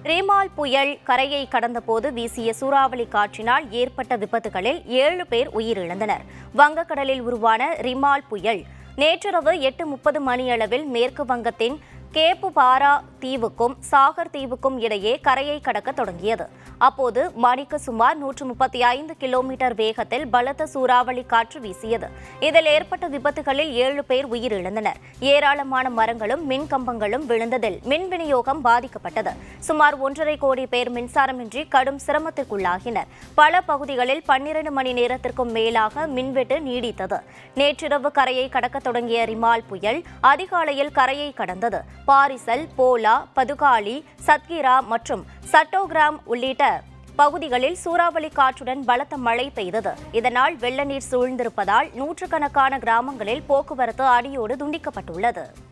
ரீமால் புயல் கரையை கடந்தபோது வீசிய சூறாவளி காற்றினால் ஏற்பட்ட விபத்துகளில் ஏழு பேர் உயிரிழந்தனர் வங்கக்கடலில் உருவான ரிமால் புயல் நேற்றிரவு எட்டு முப்பது மணியளவில் மேற்கு வங்கத்தின் கேப்புபாரா தீவுக்கும் சாகர் தீவுக்கும் இடையே கரையை கடக்க தொடங்கியது அப்போது மணிக்கு சுமார் நூற்று முப்பத்தி ஐந்து கிலோமீட்டர் வேகத்தில் பலத்த சூறாவளி காற்று வீசியது இதில் ஏற்பட்ட விபத்துகளில் ஏழு பேர் உயிரிழந்தனர் ஏராளமான மரங்களும் மின் கம்பங்களும் விழுந்ததில் மின் விநியோகம் பாதிக்கப்பட்டது சுமார் ஒன்றரை கோடி பேர் மின்சாரமின்றி கடும் சிரமத்திற்குள்ளாகினர் பல பகுதிகளில் பன்னிரண்டு மணி நேரத்திற்கும் மேலாக மின்வெட்டு நீடித்தது நேற்றிரவு கரையை கடக்க தொடங்கிய ரிமால் புயல் அதிகாலையில் கரையை கடந்தது பாரிசல் போலா பதுகாலி சத்கிரா மற்றும் சட்டோகிராம் உள்ளிட்ட பகுதிகளில் சூறாவளி காற்றுடன் பலத்த மழை பெய்தது இதனால் வெள்ள நீர் சூழ்ந்திருப்பதால் நூற்றுக்கணக்கான கிராமங்களில் போக்குவரத்து அடியோடு துண்டிக்கப்பட்டுள்ளது